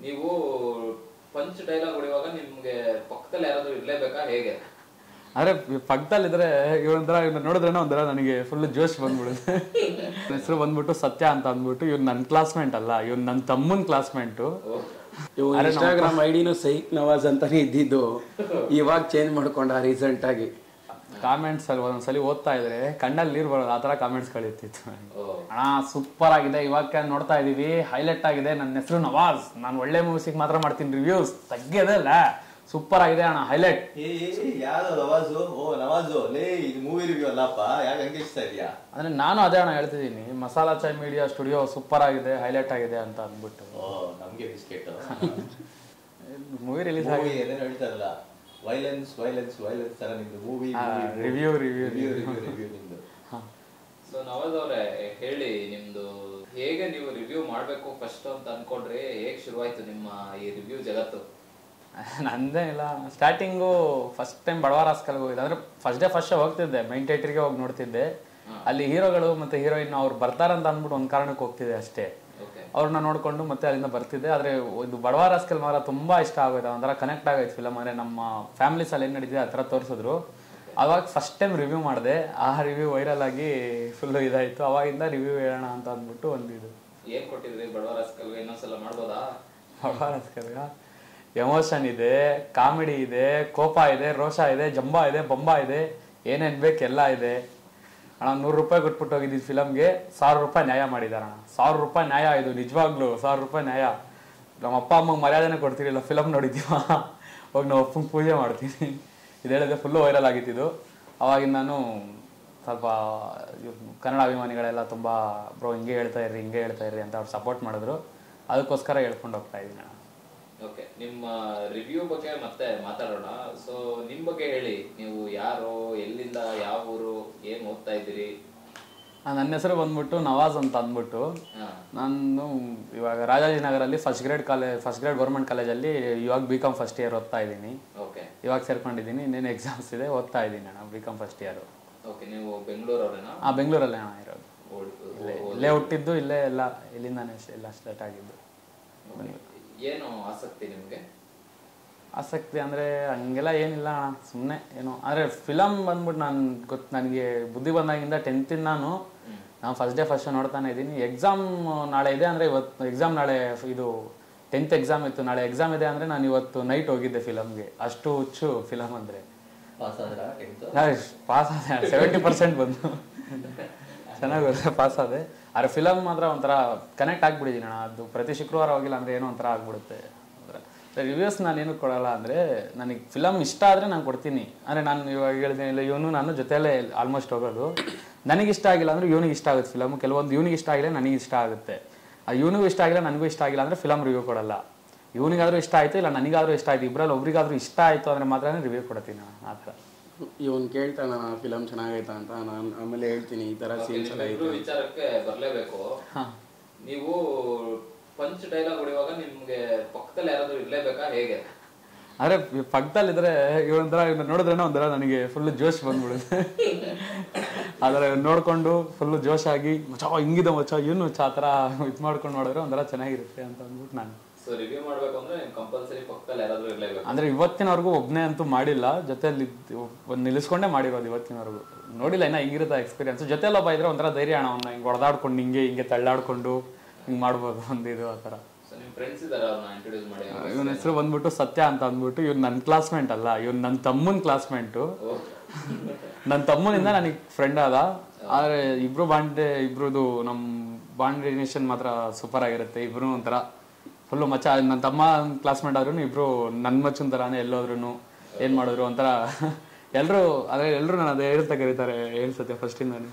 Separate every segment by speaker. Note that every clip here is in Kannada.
Speaker 1: ನೀವು ಪಂಚ್ ಡೈಲಾಗ್ ಹೊಡೆಯುವಾಗ ನಿಮ್ಗೆ ಪಕ್ಕದಲ್ಲಿ ಯಾರಾದ್ರೂ ಇರ್ಲೇಬೇಕಾ ಹೇಗೆ
Speaker 2: ಆದ್ರೆ ಪಕ್ಕದಲ್ಲಿದ್ರೆ ಇವನಂತರ ಇವ್ನ ನೋಡಿದ್ರೆ ಒಂಥರ ನನಗೆ ಫುಲ್ ಜೋಶ್ ಬಂದ್ಬಿಡುತ್ತೆ ಹೆಸರು ಬಂದ್ಬಿಟ್ಟು ಸತ್ಯ ಅಂತ ಅಂದ್ಬಿಟ್ಟು ಇವ್ನು ನನ್ನ ಕ್ಲಾಸ್ಮೇಟ್ ಅಲ್ಲ ಇವ್ನು ನನ್ನ ತಮ್ಮನ ಕ್ಲಾಸ್ಮೇಟು
Speaker 3: ಇವ್ ಇನ್ಸ್ಟಾಗ್ರಾಮ್ ಐಡಿನು ಸೈಕ್ ನವಾಜ್ ಅಂತಾನೆ ಇದ್ದಿದ್ದು ಇವಾಗ ಚೇಂಜ್ ಮಾಡ್ಕೊಂಡ ರೀಸೆಂಟ್ ಆಗಿ
Speaker 2: ಕಾಮೆಂಟ್ಸ್ ಅಲ್ಲಿ ಒಂದೊಂದ್ಸಲಿ ಓದ್ತಾ ಇದ್ರೆ ಕಣ್ಣಲ್ಲಿ ನೀರು ಬರೋದು ಆ ಥರ ಕಾಮೆಂಟ್ಸ್ ಗಳಿರ್ತಿತ್ತು
Speaker 1: ಓ
Speaker 2: ಅಣ್ಣ ಸೂಪರ್ ಆಗಿದೆ ಇವಾಗ ನೋಡ್ತಾ ಇದೀವಿ ಹೈಲೈಟ್ ಆಗಿದೆ ನನ್ನ ಹೆಸರು ನವಾಜ್ ನಾನು ಒಳ್ಳೆ ಮೂವೀಸಿಗೆ ಮಾತ್ರ ಮಾಡ್ತೀನಿ ರಿವ್ಯೂಸ್ ತಗ್ಗಿದೆ ಅಲ್ಲ ಸೂಪರ್ ಆಗಿದೆ ಅಣ್ಣ ಹೈಲೈಟ್
Speaker 4: ಏ ಯಾವ್ದು ನವಾಜು ಓ ನವಾಜು ಲೇ ಇದು ಮೂವಿ ರಿವ್ಯೂ ಅಲ್ಲಪ್ಪ ಯಾಕೆ ಹಂಗೆ ಇಷ್ಟ ಇದೆಯಾ
Speaker 2: ಅಂದ್ರೆ ನಾನು ಅದೇ ಅಣ್ಣ ಹೇಳ್ತಿದ್ದೀನಿ Masala Chai media studio super ಆಗಿದೆ ಹೈಲೈಟ್ ಆಗಿದೆ ಅಂತ ಅಂದ್ಬಿಟ್ಟು
Speaker 4: ಓ ನಮ್ಗೆ ಬಿಸ್ಕೆಟ್
Speaker 2: ಮೂವಿ ರಿಲೀಸ್
Speaker 4: ಮೂವಿ ಏನೇನು ಹೇಳ್ತಾರಲ್ಲ ವೈಲೆನ್ಸ್ ವೈಲೆನ್ಸ್ ವೈಲೆನ್ಸ್ ತರ ನಿಮ್ದು movie
Speaker 2: review review
Speaker 4: review review review ನಿಮ್ದು
Speaker 1: ಸೊ ನವಾಜ್ ಅವ್ರೆ ಹೇಳಿ ನಿಮ್ದು ಹೇಗೆ ನೀವು ರಿವ್ಯೂ ಮಾಡ್ಬೇಕು ಫಸ್ಟ್ ಅಂತ ಅನ್ಕೊಂಡ್ರಿ ಹೇಗ್ ಶುರುವಾಯ್ತು ನಿಮ್ಮ ಈ ರಿವ್ಯೂ ಜಗತ್ತು
Speaker 2: ನಂದೇ ಇಲ್ಲ ಸ್ಟಾರ್ಟಿಂಗು ಫಸ್ಟ್ ಟೈಮ್ ಬಡವಾರ ಹಾಸ್ಕಲ್ಗೆ ಹೋಗಿದ್ದೆ ಅಂದ್ರೆ ಫಸ್ಟ್ ಡೇ ಫಸ್ಟ್ ಶೋ ಹೋಗ್ತಿದ್ದೆ ಮೈನ್ ಥಿಯೇಟ್ರಿಗೆ ಹೋಗಿ ನೋಡ್ತಿದ್ದೆ ಅಲ್ಲಿ ಹೀರೋಗಳು ಮತ್ತೆ ಹೀರೋಯಿನ್ ಅವ್ರು ಬರ್ತಾರಂತ ಅಂದ್ಬಿಟ್ಟು ಒಂದು ಕಾರಣಕ್ಕೆ ಹೋಗ್ತಿದ್ದೆ ಅಷ್ಟೇ
Speaker 1: ಓಕೆ
Speaker 2: ಅವ್ರನ್ನ ನೋಡ್ಕೊಂಡು ಮತ್ತೆ ಅಲ್ಲಿಂದ ಬರ್ತಿದ್ದೆ ಆದ್ರೆ ಇದು ಬಡವಾರ ಹಾಸ್ಕಲ್ ಮಾತ್ರ ತುಂಬಾ ಇಷ್ಟ ಆಗೋಯ್ತು ಒಂಥರ ಕನೆಕ್ಟ್ ಆಗೈತೆ ಫಿಲಮ್ ಅಂದ್ರೆ ನಮ್ಮ ಫ್ಯಾಮಿಲೀಸ್ ಅಲ್ಲಿ ಏನ್ ನಡೀತಿದೆ ಆ ಥರ ತೋರಿಸಿದ್ರು ಅವಾಗ ಫಸ್ಟ್ ಟೈಮ್ ರಿವ್ಯೂ ಮಾಡಿದೆ ಆ ರಿವ್ಯೂ ವೈರಲ್ ಆಗಿ ಫುಲ್ ಇದಾಯ್ತು ಅವಾಗಿಂದ ರಿವ್ಯೂ ಹೇಳೋಣ ಅಂತ ಅಂದ್ಬಿಟ್ಟು ಒಂದು ಇದು
Speaker 1: ಏನ್ ಕೊಟ್ಟಿದ್ರಿ ಬಡವರ ಸ್ಕಲ್ಗೆ ಇನ್ನೊಂದ್ಸಲ ಮಾಡ್ಬೋದಾ
Speaker 2: ಬಡವಾರ ಹಾಸ್ಕಲ್ಗ ಎಮೋಷನ್ ಇದೆ ಕಾಮಿಡಿ ಇದೆ ಕೋಪ ಇದೆ ರೋಷ ಇದೆ ಜಂಬ ಇದೆ ಬೊಂಬ ಇದೆ ಏನೇನ್ ಬೇಕು ಎಲ್ಲ ಇದೆ ಅಣ್ಣ ನೂರು ರೂಪಾಯಿ ಕೊಟ್ಬಿಟ್ಟು ಹೋಗಿದ್ದೀನಿ ಫಿಲಮ್ಗೆ ಸಾವಿರ ರೂಪಾಯಿ ನ್ಯಾಯ ಮಾಡಿದಾರೆ ಅಣ್ಣ ಸಾವಿರ ರೂಪಾಯಿ ನ್ಯಾಯ ಇದು ನಿಜವಾಗ್ಲು ಸಾವಿರ ರೂಪಾಯಿ ನ್ಯಾಯ ನಮ್ಮ ಅಪ್ಪ ಅಮ್ಮಂಗೆ ಮರ್ಯಾದೆನೇ ಕೊಡ್ತಿರಲಿಲ್ಲ ಫಿಲಮ್ ನೋಡಿದ್ದೀವ ಹೋಗಿ ನಾವು ಅಪ್ಪಂಗೆ ಪೂಜೆ ಮಾಡ್ತೀನಿ ಇದು ಹೇಳಿದ್ರೆ ಫುಲ್ಲು ವೈರಲ್ ಆಗಿತ್ತಿದು ಅವಾಗಿಂದ ನಾನು ಸ್ವಲ್ಪ ಇವ್ರು ಕನ್ನಡ ಅಭಿಮಾನಿಗಳೆಲ್ಲ ತುಂಬ ಬ್ರೋ ಹಿಂಗೆ ಹೇಳ್ತಾ ಇರ್ರಿ ಹಿಂಗೆ ಹೇಳ್ತಾ ಇರ್ರಿ ಅಂತ ಅವ್ರು ಸಪೋರ್ಟ್ ಮಾಡಿದ್ರು ಅದಕ್ಕೋಸ್ಕರ ಹೇಳ್ಕೊಂಡು ಹೋಗ್ತಾ ಇದ್ದೀನಿ ಅಣ್ಣ
Speaker 1: ಓಕೆ ನಿಮ್ಮ ರಿವ್ಯೂ ಬಗ್ಗೆ ಮತ್ತೆ ಮಾತಾಡೋಣ ಸೊ ನಿಮ್ ಬಗ್ಗೆ ಹೇಳಿ ನೀವು ಯಾರು ಎಲ್ಲಿಂದ ಯಾವ ಊರು ಏನ್ ಓದ್ತಾ ಇದ್ದೀರಿ
Speaker 2: ಆ, ನನ್ನ ಹೆಸರು ಬಂದ್ಬಿಟ್ಟು ನವಾಜ್ ಅಂತ ಅಂದ್ಬಿಟ್ಟು
Speaker 1: ಹಾ
Speaker 2: ನಾನು ಇವಾಗ ರಾಜಾಜಿನಗರಲ್ಲಿ first grade college first grade government ಕಾಲೇಜಲ್ಲಿ ಇವಾಗ ಬಿ ಕಾಮ್ ಫಸ್ಟ್ ಇಯರ್ ಓದ್ತಾ ಇದ್ದೀನಿ
Speaker 1: ಓಕೆ
Speaker 2: ಇವಾಗ ಸೇರ್ಕೊಂಡಿದ್ದೀನಿ ಇನ್ನೇನು ಎಕ್ಸಾಮ್ಸ್ ಇದೆ ಓದ್ತಾ ಇದ್ದೀನಿ ಅಣ್ಣ B com first year
Speaker 1: okay ನೀವು ಬೆಂಗಳೂರವ್ರೇನಾ
Speaker 2: ಆ ಬೆಂಗಳೂರಲ್ಲೇ ಅಣ್ಣ ಇರೋದು
Speaker 1: ಓಡ್-
Speaker 2: ಇಲ್ಲೇ ಇಲ್ಲೇ ಹುಟ್ಟಿದ್ದು ಇಲ್ಲೇ ಎಲ್ಲ ಇಲ್ಲಿಂದಾನೇ ಅಷ್ಟೇ ಎಲ್ಲ ಸ್ಟಾರ್ಟ್ ಆಗಿದ್ದು
Speaker 1: Okay. ಏನು ಆಸಕ್ತಿ ನಿಮ್ಗೆ
Speaker 2: ಆಸಕ್ತಿ ಅಂದರೆ ಹಂಗೆಲ್ಲ ಏನಿಲ್ಲ ಅಣ್ಣ ಸುಮ್ಮನೆ ಏನೋ ಆದರೆ ಫಿಲಮ್ ಬಂದ್ಬಿಟ್ಟು ನಾನು ಗೊತ್ತು ನನಗೆ ಬುದ್ಧಿ ಬಂದಾಗಿಂದ ಟೆಂತಿಂದ ನಾನು ನಾನು ಫಸ್ಟ್ ಡೇ ಫಸ್ಟ್ ನೋಡ್ತಾನೆ ಇದ್ದೀನಿ ಎಕ್ಸಾಮ್ ನಾಳೆ ಇದೆ ಅಂದರೆ ಇವತ್ತು ಎಕ್ಸಾಮ್ ನಾಳೆ ಇದು ಟೆಂತ್ ಎಕ್ಸಾಮ್ ಇತ್ತು ನಾಳೆ ಎಕ್ಸಾಮ್ ಇದೆ ಅಂದರೆ ನಾನು ಇವತ್ತು ನೈಟ್ ಹೋಗಿದ್ದೆ ಫಿಲಮ್ಗೆ ಅಷ್ಟು ಹುಚ್ಚು ಫಿಲಮ್ ಅಂದರೆ
Speaker 4: ಪಾಸ್ ಆದ್ರ ಟೆಂತ್
Speaker 2: ಪಾಸ್ ಆದೆ ಸೆವೆಂಟಿ ಪರ್ಸೆಂಟ್ ಬಂದು ಚೆನ್ನಾಗಿ ಬರುತ್ತೆ ಪಾಸ್ ಆದೆ ಆದರೆ ಫಿಲಮ್ ಮಾತ್ರ ಒಂಥರ ಕನೆಕ್ಟ್ ಆಗ್ಬಿಟ್ಟಿದ್ದೀನಿ ಅಣ್ಣ ಅದು ಪ್ರತಿ ಶುಕ್ರವಾರ ಹೋಗಿಲ್ಲ ಅಂದರೆ ಏನೋ ಒಂಥರ ಆಗ್ಬಿಡುತ್ತೆ ರಿವ್ಯೂಸ್ ನಾನು ಏನು ಕೊಡಲ್ಲ ಅಂದರೆ ನನಗೆ ಫಿಲಮ್ ಇಷ್ಟ ಆದರೆ ನಾನು ಕೊಡ್ತೀನಿ ಅಂದರೆ ನಾನು ಇವಾಗ ಹೇಳಿದ್ದೀನಿ ಇಲ್ಲ ಇವನು ನಾನು ಜೊತೆಯಲ್ಲೇ ಆಲ್ಮೋಸ್ಟ್ ಹೋಗೋದು ನನಗೆ ಇಷ್ಟ ಆಗಿಲ್ಲ ಅಂದರೆ ಇವನಿಗೆ ಇಷ್ಟ ಆಗುತ್ತೆ ಫಿಲಮ್ ಕೆಲವೊಂದು ಇವನಿಗೆ ಇಷ್ಟ ಆಗಿಲ್ಲ ನನಗೆ ಇಷ್ಟ ಆಗುತ್ತೆ ಆ ಇವನಿಗೂ ಇಷ್ಟ ಆಗಿಲ್ಲ ನನಗೂ ಇಷ್ಟ ಆಗಿಲ್ಲ ಅಂದರೆ ಫಿಲಮ್ ರಿವ್ಯೂ ಕೊಡಲ್ಲ ಇವನಿಗಾದ್ರೂ ಇಷ್ಟ ಆಯಿತು ಇಲ್ಲ ನನಗಾದ್ರೂ ಇಷ್ಟ ಆಯಿತು ಇಬ್ಬರಲ್ಲಿ ಒಬ್ರಿಗಾದ್ರೂ ಇಷ್ಟ ಆಯಿತು ಅಂದರೆ ಮಾತ್ರ ರಿವ್ಯೂ ಕೊಡ್ತೀನಿ ನಾನು ಆ ಥರ
Speaker 3: ಇವನ್ ಕೇಳ್ತಾನ ಫಿಲಮ್ ಚೆನ್ನಾಗೈತಾ ಅಂತ ನಾನು ಆಮೇಲೆ ಹೇಳ್ತೀನಿ ಈ ತರ ಸೀನ್ಸ್ ಎಲ್ಲ
Speaker 1: ಇಬ್ರು
Speaker 3: ಐತೆ
Speaker 1: ವಿಚಾರಕ್ಕೆ ಬರ್ಲೇಬೇಕು ನೀವು ಪಂಚ್ ಡೈಲಾಗ್ ಹೊಡೆಯುವಾಗ ನಿಮ್ಗೆ ಪಕ್ಕದಲ್ಲಿ ಯಾರಾದ್ರೂ ಇರ್ಲೇಬೇಕಾ ಹೇಗೆ
Speaker 2: ಆದ್ರೆ ಪಕ್ಕದಲ್ಲಿದ್ರೆ ಇವೊಂಥರ ಇವ್ನ ನೋಡಿದ್ರೆ ಒಂಥರ ನನಗೆ ಫುಲ್ ಜೋಶ್ ಬಂದ್ಬಿಡುತ್ತೆ ಆದ್ರೆ ಇವ್ನ್ ನೋಡ್ಕೊಂಡು ಫುಲ್ ಜೋಶ್ ಆಗಿ ಮಚ ಹಿಂಗಿದೆ ಮಚ ಏನು ಮಚ ಆ ಥರ ಇದು ಮಾಡ್ಕೊಂಡು ನೋಡಿದ್ರೆ ಒಂಥರ ಚೆನ್ನಾಗಿರುತ್ತೆ ಅಂತ ಅಂದ್ಬಿಟ್ಟು ನಾನು
Speaker 1: ಸೊ ರಿವ್ಯೂ ಮಾಡ್ಬೇಕು ಅಂದ್ರೆ ನಿಮ್ ಕಂಪಲ್ಸರಿ ಪಕ್ಕದಲ್ಲಿ ಯಾರಾದ್ರೂ ಇರ್ಲೇಬೇಕು
Speaker 2: ಅಂದ್ರೆ ಇವತ್ತಿನವರೆಗೂ ಒಬ್ಬನೇ ಅಂತೂ ಮಾಡಿಲ್ಲ ಜೊತೆಲಿ ಒಂದು ನಿಲ್ಲಿಸ್ಕೊಂಡೇ ಮಾಡಿರೋದು ಇವತ್ತಿನವರೆಗೂ ನೋಡಿಲ್ಲ ಇನ್ನ ಹಿಂಗಿರುತ್ತೆ ಎಕ್ಸ್ಪೀರಿಯನ್ಸ್ ಜೊತೆಲಿ ಒಬ್ಬ ಇದ್ರೆ ಒಂಥರ ಧೈರ್ಯ ಅಣ್ಣ ಅವ್ನ ಹಿಂಗೆ ಹೊಡೆದಾಡ್ಕೊಂಡು ಹಿಂಗೆ ಹಿಂಗೆ ತಳ್ಳಾಡ್ಕೊಂಡು ಹಿಂಗೆ ಮಾಡ್ಬೋದು ಒಂದು ಇದು ಆ ಥರ
Speaker 1: ಸೊ ನಿಮ್ ಫ್ರೆಂಡ್ಸ್ ಇದಾರೆ ಅವ್ರನ್ನ ಇಂಟ್ರೊಡ್ಯೂಸ್ ಮಾಡಿ
Speaker 2: ಇವನ ಹೆಸರು ಬಂದ್ಬಿಟ್ಟು ಸತ್ಯ ಅಂತ ಅಂದ್ಬಿಟ್ಟು ಇವ್ನು ನನ್ನ ಕ್ಲಾಸ್ಮೇಟ್ ಅಲ್ಲ ಇವ್ನು ನನ್ನ ತಮ್ಮನ ಕ್ಲಾಸ್ಮೇಟು ನನ್ನ ತಮ್ಮನಿಂದ ನನಗೆ ಫ್ರೆಂಡ್ ಆದ ಆದ್ರೆ ಇಬ್ರು ಬಾಂಡೆ ಇಬ್ರದು ನಮ್ಮ ಬಾಂಡ್ ರಿಲೇಷನ್ ಮಾತ್ರ ಸೂಪರ್ ಆಗಿರುತ್ತೆ ಇಬ್ರು ಒಂಥರ ಫುಲ್ಲು ಮಚ್ಚ ನನ್ನ ತಮ್ಮ ಕ್ಲಾಸ್ಮೇಟ್ ಆದ್ರೂ ಇಬ್ರು ನನ್ನ ಮಚ್ಚನ್ ಥರಾನೇ ಎಲ್ಲೋದ್ರು ಏನ್ ಮಾಡಿದ್ರು ಒಂಥರ ಎಲ್ಲರೂ ಅದೇ ಎಲ್ಲರೂ ನಾನು ಅದೇ ಹೇಳ್ತಾ ಕರೀತಾರೆ ಏನ್ ಸತ್ಯ ಫಸ್ಟಿಂದಾನೆ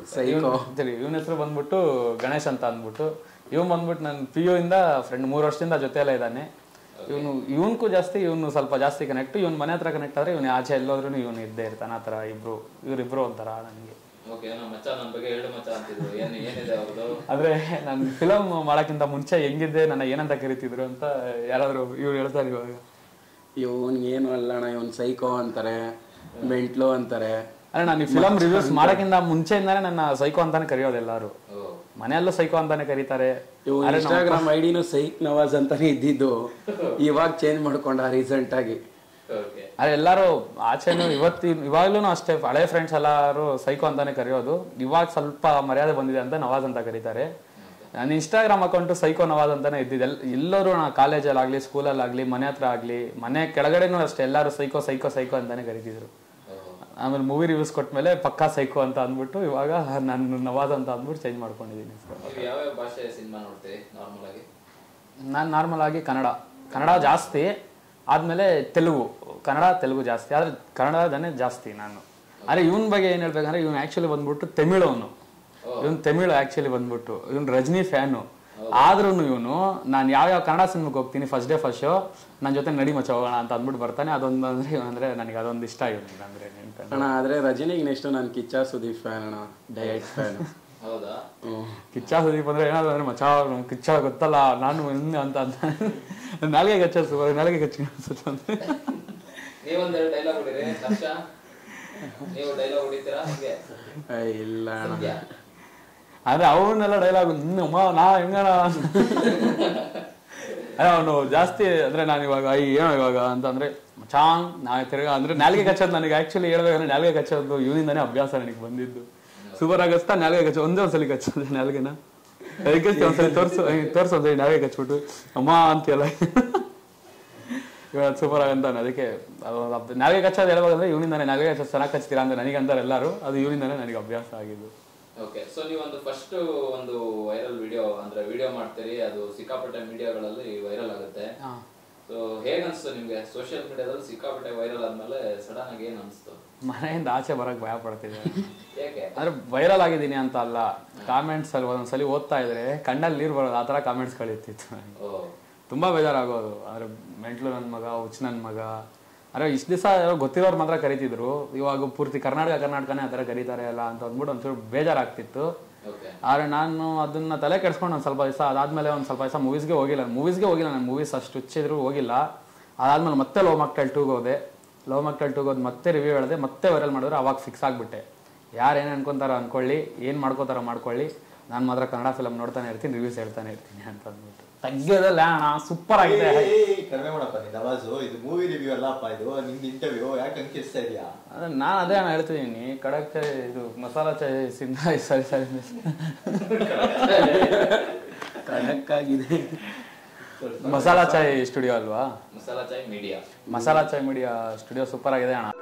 Speaker 2: ಇವನ ಹೆಸರು ಬಂದ್ಬಿಟ್ಟು ಗಣೇಶ್ ಅಂತ ಅಂದ್ಬಿಟ್ಟು ಇವನ್ ಬಂದ್ಬಿಟ್ಟು ನನ್ನ ಪಿ ಯು ಇಂದ ಫ್ರೆಂಡ್ ಮೂರು ವರ್ಷದಿಂದ ಜೊತೆಯಲ್ಲೇ ಇದ್ದಾನೆ ಇವನು ಇವನ್ಗೂ ಜಾಸ್ತಿ ಇವನು ಸ್ವಲ್ಪ ಜಾಸ್ತಿ ಕನೆಕ್ಟ್ ಇವನ್ ಮನೆ ಹತ್ರ ಕನೆಕ್ಟ್ ಆದ್ರೆ ಇವನು ಆಚೆ ಎಲ್ಲೋದ್ರೂ ಇವನು ಇದ್ದೇ ಇರ್ತಾನೆ ಆ ಥರ ಇಬ್ರು ಇವ್ರಿಬ್ರು ಒಂಥರ ನನಗೆ
Speaker 1: ಓಕೆ ನಾ ಮಚ್ಚ ನನ್ ಬಗ್ಗೆ ಹೇಳು ಮಚ್ಚ ಅಂತಿದ್ರು ಏನ್ ಏನಿದೆ ಅವ್ರದ್ದು
Speaker 2: ಆದ್ರೆ ನಾನು ಫಿಲಮ್ ಮಾಡಕ್ಕಿಂತ ಮುಂಚೆ ಹೆಂಗಿದ್ದೆ ನನ್ನ ಏನಂತ ಕರಿತಿದ್ರು ಅಂತ ಯಾರಾದ್ರು ಇವ್ರು ಹೇಳ್ತಾರೆ ಇವಾಗ
Speaker 3: ಇವನ್ ಏನು ಅಲ್ಲ ಅಣ್ಣ ಇವನ್ ಸೈಕೋ ಅಂತಾರೆ ಮೆಂಟ್ಲು ಅಂತಾರೆ
Speaker 2: ಅಂದ್ರೆ ನಾನು ಈ ಫಿಲಮ್ ರಿವ್ಯೂಸ್ ಮಾಡಕ್ಕಿಂತ ಮುಂಚೆಯಿಂದಾನೇ ನನ್ನ ಸೈಕೋ ಅಂತಾನೆ ಕರೆಯೋದು ಎಲ್ಲಾರು
Speaker 1: ಓ
Speaker 2: ಮನೆಯಲ್ಲೂ ಸೈಕೋ ಅಂತಾನೆ ಕರೀತಾರೆ
Speaker 3: ಇವು ಇನ್ಸ್ಟಾಗ್ರಾಮ್ ಐಡಿನೂ ಸೈಕ್ ನವಾಜ್ ಅಂತಾನೆ ಇದ್ದಿದ್ದು ಇವಾಗ ಚೇಂಜ್ ಮಾಡ್ಕೊಂಡ ರೀಸೆಂಟ್ ಆಗಿ
Speaker 1: ಓಕೆ
Speaker 2: ಆದ್ರೆ ಎಲ್ಲರೂ ಆಚೆನೂ ಇವತ್ತು ಇವಾಗ್ಲೂ ಅಷ್ಟೇ ಹಳೆ ಫ್ರೆಂಡ್ಸ್ ಎಲ್ಲರೂ ಸೈಕೋ ಅಂತಾನೆ ಕರೆಯೋದು ಇವಾಗ ಸ್ವಲ್ಪ ಮರ್ಯಾದೆ ಬಂದಿದೆ ಅಂತ ನವಾಜ್ ಅಂತ ಕರೀತಾರೆ ನನ್ನ ಇನ್ಸ್ಟಾಗ್ರಾಮ್ ಅಕೌಂಟು ಸೈಕೋ ನವಾಜ್ ಅಂತಾನೆ ಇದ್ದಿದ್ದು ಎಲ್ ಎಲ್ಲರೂ ನಾ ಕಾಲೇಜಲ್ಲಾಗಲಿ ಸ್ಕೂಲಲ್ಲಾಗಲಿ ಮನೆ ಹತ್ರ ಆಗಲಿ ಮನೆ ಕೆಳಗಡೆನೂ ಅಷ್ಟೇ ಎಲ್ಲರೂ ಸೈಕೋ ಸೈಕೋ ಸೈಕೋ ಅಂತಾನೆ ಕರಿತಿದ್ರು ಆಮೇಲೆ ಮೂವಿ ರಿವ್ಯೂಸ್ ಕೊಟ್ಮೇಲೆ ಪಕ್ಕಾ ಸೈಕೋ ಅಂತ ಅಂದ್ಬಿಟ್ಟು ಇವಾಗ ನಾನು ನವಾಜ್ ಅಂತ ಅಂದ್ಬಿಟ್ಟು ಚೇಂಜ್ ಮಾಡ್ಕೊಂಡಿದ್ದೀನಿ
Speaker 1: ನೀವು ಯಾವ್ಯಾವ ಭಾಷೆ ಸಿನಿಮಾ ನೋಡ್ತೀರಿ ನಾರ್ಮಲ್ ಆಗಿ
Speaker 2: ನಾನು ನಾರ್ಮಲ್ ಆಗಿ ಕನ್ನಡ ಕನ್ನಡ ಜಾಸ್ತಿ ಆದ್ಮೇಲೆ ತೆಲುಗು ಕನ್ನಡ ತೆಲುಗು ಜಾಸ್ತಿ ಆದ್ರೆ ಕನ್ನಡದನೇ ಜಾಸ್ತಿ ನಾನು ಆದ್ರೆ ಇವನ್ ಬಗ್ಗೆ ಏನ್ ಹೇಳ್ಬೇಕಂದ್ರೆ ಇವ್ನು ಆಕ್ಚುಲಿ ಬಂದ್ಬಿಟ್ಟು ತಮಿಳು ಅವನು ಇವನ್ ತಮಿಳು ಆಕ್ಚುಲಿ ಬಂದ್ಬಿಟ್ಟು ಇವನ್ ರಜನಿ ಫ್ಯಾನು ಆದ್ರೂ ಇವನು ನಾನು ಯಾವ್ಯಾವ ಕನ್ನಡ ಸಿನಿಮಾಗೆ ಹೋಗ್ತೀನಿ ಫಸ್ಟ್ ಡೇ ಫಸ್ಟ್ ಶೋ ನನ್ನ ಜೊತೆ ನಡಿ ಮಚ್ಚ ಹೋಗೋಣ ಅಂತ ಅಂದ್ಬಿಟ್ಟು ಬರ್ತಾನೆ ಅದೊಂದು ಅಂದ್ರೆ ಇವ್ನು ಅಂದ್ರೆ ನನಗೆ ಅದೊಂದು ಇಷ್ಟ ಇವನಿಗೆ ಅಂದ್ರೆ ನೆನ್ಪು.
Speaker 3: ಅಣ್ಣ ಆದ್ರೆ ರಜನಿಗೆ ನೆಕ್ಸ್ಟ್ ನಾನು ಕಿಚ್ಚ ಸುದೀಪ್ ಫ್ಯಾನ್ ಅಣ್ಣ ಡಯಟ್ ಫ್ಯಾನ್
Speaker 1: ಹೌದಾ
Speaker 2: ಕಿಚ್ಚ ಸುದೀಪ್ ಅಂದ್ರೆ ಏನಾದ್ರು ಅಂದ್ರೆ ಮಚ್ಚ ನಂಗ್ ಕಿಚ್ಚ ಗೊತ್ತಲ್ಲ ನಾನು ಇನ್ನು ಅಂತ ಅಂತ ನಾಲ್ಗೆ ಗಚ್ಚ ಸುಮಾರು ನಾಲ್ಗೆ ಗಚ್ಚ ಅನ್ಸುತ್ತೆ
Speaker 1: ನೀವೊಂದೆರಡು ಡೈಲಾಗ್ ಹೊಡಿರಿ ಹರ್ಷ ನೀವು ಡೈಲಾಗ್ ಹೊಡಿತೀರಾ ಹಂಗೆ
Speaker 3: ಇಲ್ಲ ಅಣ್ಣ
Speaker 1: ಸತ್ಯ
Speaker 2: ಆದ್ರೆ ಅವನ್ನೆಲ್ಲ ಡೈಲಾಗ್ ಅಮ್ಮ ನಾ ಹೆಂಗಣ ಅವನು ಜಾಸ್ತಿ ಅಂದ್ರೆ ನಾನು ಇವಾಗ ಐ ಏನೋ ಇವಾಗ ಅಂತ ಅಂದ್ರೆ ಚಾಂಗ್ ನಾ ತಿರ್ಗಾ ಅಂದ್ರೆ ನಾಲ್ಗೆ ಕಚ್ಚೋದು ನನಗೆ ಆಕ್ಚುಲಿ ಹೇಳ್ಬೇಕಂದ್ರೆ ನಾಲ್ಗೆ ಕಚ್ಚೋದು ಇವನಿಂದಾನೇ ಅಭ್ಯಾಸ ನನಗೆ ಬಂದಿದ್ದು ಸೂಪರ್ ಆಗಸ್ತಾ ನಾಲ್ಗೆ ಕಚ್ಚೋ ಒಂದೇ ಒಂದ್ಸಲಿ ಕಚ್ಚೋದು ನಾಲ್ಗೆನ ಅದಕ್ಕೆ ಒಂದ್ಸಲಿ ತೋರ್ಸು ತೋರ್ಸು ಒಂದ್ಸಲಿ ನಾಲ್ಗೆ ಕಚ್ಬಿಟ್ಟು ಅಮ್ಮ ಅಂತೀಯಲ್ಲ ಇವಾಗ ಸೂಪರ್ ಆಗಂತಾನೆ ಅದಕ್ಕೆ ಅದು ಅಬ್- ನಾಲ್ಗೆ ಕಚ್ಚೋದು ಹೇಳ್ಬೇಕಂದ್ರೆ ಇವನಿಂದಾನೆ ನಾಲ್ಗೆ ಕಚ್ಚೋದು ಚೆನ್ನಾಗಿ ಕಚ್ತೀರಾ ಅಂತ ನನಗೆ ಅಂತಾರೆ ಎಲ್ಲರೂ ಅದು ಇವನಿಂದಾನೆ ನನಗೆ ಅಭ್ಯಾಸ ಆಗಿದ್ದು
Speaker 1: ಓಕೆ ಸೊ ನೀವು ಒಂದು ಫಸ್ಟ್ ಒಂದು ವೈರಲ್ ವಿಡಿಯೋ ಅಂದ್ರೆ ವಿಡಿಯೋ ಮಾಡ್ತೀರಿ ಅದು ಸಿಕ್ಕಾಪಟ್ಟೆ ಮೀಡಿಯಾಗಳಲ್ಲಿ ವೈರಲ್ ಆಗುತ್ತೆ ಸೊ ಹೇಗ್ ಅನ್ಸ್ತು ನಿಮ್ಗೆ ಸೋಷಿಯಲ್ ಮೀಡಿಯಾದಲ್ಲಿ ಸಿಕ್ಕಾಪಟ್ಟೆ ವೈರಲ್ ಆದ್ಮೇಲೆ ಸಡನ್ ಆಗಿ ಏನ್ ಅನ್ಸ್ತು
Speaker 2: ಮನೆಯಿಂದ ಆಚೆ ಬರಕ್ ಭಯ ಪಡ್ತಿದ್ದೆ
Speaker 1: ಯಾಕೆ
Speaker 2: ಅಂದ್ರೆ ವೈರಲ್ ಆಗಿದ್ದೀನಿ ಅಂತ ಅಲ್ಲ ಕಾಮೆಂಟ್ಸ್ ಅಲ್ಲಿ ಒಂದೊಂದ್ಸಲಿ ಓದ್ತಾ ಇದ್ರೆ ಕಣ್ಣಲ್ಲಿ ನೀರು ಬರೋದು ಆ ಥರ ಕಾಮೆಂಟ್ಸ್ ಕಳೀತಿತ್ತು ನನಗೆ.
Speaker 1: ಓ
Speaker 2: ತುಂಬಾ ಬೇಜಾರಾಗೋದು ಆದ್ರೆ ಮೆಂಟ್ಲು ನನ್ನ ಮಗ ಹುಚ್ಚ ನನ್ನ ಮಗ ಅರೆ ಇಷ್ಟು ದಿವಸ ಗೊತ್ತಿರೋರು ಮಾತ್ರ ಕರಿತಿದ್ರು ಇವಾಗ ಪೂರ್ತಿ ಕರ್ನಾಟಕ ಕರ್ನಾಟಕನೇ ಆ ಥರ ಕರೀತಾರೆ ಅಲ್ಲ ಅಂತ ಅಂದ್ಬಿಟ್ಟು ಒಂಚೂರು ಬೇಜಾರಾಗ್ತಿತ್ತು
Speaker 1: ಓಕೆ
Speaker 2: ಆದ್ರೆ ನಾನು ಅದನ್ನ ತಲೆ ಕೆಡ್ಸ್ಕೊಂಡು ಒಂದು ಸ್ವಲ್ಪ ದಿವಸ ಅದಾದ್ಮೇಲೆ ಒಂದು ಸ್ವಲ್ಪ ದಿವಸ ಮೂವೀಸ್ಗೆ ಹೋಗಿಲ್ಲ ಮೂವೀಸ್ಗೆ ಹೋಗಿಲ್ಲ ನಾನು ಮೂವೀಸ್ ಅಷ್ಟು ಹುಚ್ಚಿದ್ರು ಹೋಗಿಲ್ಲ ಅದಾದ್ಮೇಲೆ ಮತ್ತೆ ಲವ್ ಮಕ್ಟಲ್ ಟೂಗೆ ಹೋದೆ ಲವ್ ಮಕ್ಟಲ್ ಟೂಗೆ ಹೋದ್ ಮತ್ತೆ ರಿವ್ಯೂ ಹೇಳಿದೆ ಮತ್ತೆ ವೈರಲ್ ಮಾಡಿದ್ರೆ ಅವಾಗ ಫಿಕ್ಸ್ ಆಗ್ಬಿಟ್ಟೆ ಯಾರು ಏನು ಅನ್ಕೊಂತಾರೋ ಅನ್ಕೊಳ್ಳಿ ಏನು ಮಾಡ್ಕೋತಾರೋ ಮಾಡ್ಕೊಳ್ಳಿ ನಾನು ಮಾತ್ರ ಕನ್ನಡ ಫಿಲಮ್ ನೋಡ್ತಾನೆ ಇರ್ತೀನಿ ರಿವ್ಯೂಸ್ ಹೇಳ್ತಾನೆ ಇರ್ತೀನಿ ಅಂತ ಅಂದ್ಬಿಟ್ಟು ತಗ್ಗದಲ್ಲ ಅಣ್ಣ ಸೂಪರ್ ಆಗಿದೆ
Speaker 4: ಏಯ್, ಕಡಿಮೆ ಮಾಡಪ್ಪ ನೀನ್ ನವಾಜು ಇದು ಮೂವಿ ರಿವ್ಯೂ ಅಲ್ಲಪ್ಪ ಇದು ನಿಮ್ದು ಇಂಟರ್ವ್ಯೂ ಯಾಕೆ ಅಂಕಿಸ್ತಾ ಇದೆಯಾ
Speaker 2: ಅದೇ ನಾನು ಅದೇ ಅಣ್ಣ ಹೇಳ್ತಿದ್ದೀನಿ ಖಡಕ್ ಚಾಯ್ ಇದು ಮಸಾಲಾ ಚಾಯ್ ಸಿಂಧ ಸಾರಿ ಸಾರಿ
Speaker 3: ಖಡಕ್ ಆಗಿದೆ
Speaker 2: ಮಸಾಲಾ ಚಾಯ್ ಸ್ಟುಡಿಯೋ ಅಲ್ವಾ
Speaker 1: Masala Chai media
Speaker 2: Masala Chai media studio super ಆಗಿದೆ ಅಣ್ಣ